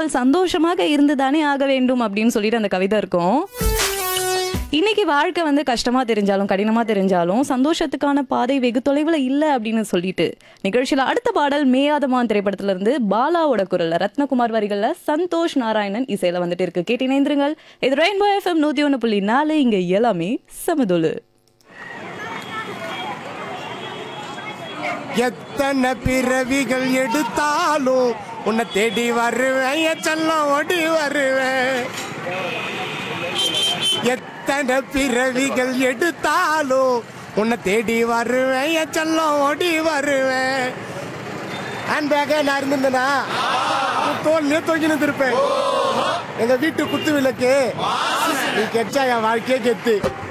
நாட்கள் சந்தோஷமாக இருந்துதானே ஆக வேண்டும் அப்படின்னு சொல்லிட்டு அந்த கவிதை இருக்கும் இன்னைக்கு வாழ்க்கை வந்து கஷ்டமா தெரிஞ்சாலும் கடினமா தெரிஞ்சாலும் சந்தோஷத்துக்கான பாதை வெகு தொலைவில் இல்லை அப்படின்னு சொல்லிட்டு நிகழ்ச்சியில அடுத்த பாடல் மேயாதமான் திரைப்படத்துல இருந்து பாலாவோட குரல்ல ரத்னகுமார் வரிகள்ல சந்தோஷ் நாராயணன் இசையில வந்துட்டு இருக்கு கேட்டு இணைந்திருங்கள் இது ரெயின்போ எஃப்எம் நூத்தி ஒன்று புள்ளி நாலு இங்க எல்லாமே சமதுலு எத்தனை பிறவிகள் எடுத்தாலும் உன்னை தேடி வருவேன் என் செல்லம் ஓடி வருவேன் எத்தனை பிறவிகள் எடுத்தாலும் உன்னை தேடி வருவேன் என் செல்லம் ஓடி வருவேன் ஹேண்ட் பேக்கே நான் இருந்திருந்தேனா தோல்லையே தொங்கி நின்றுருப்பேன் எங்க வீட்டு குத்து விளக்கு நீ கெச்சா என் வாழ்க்கையே கெத்து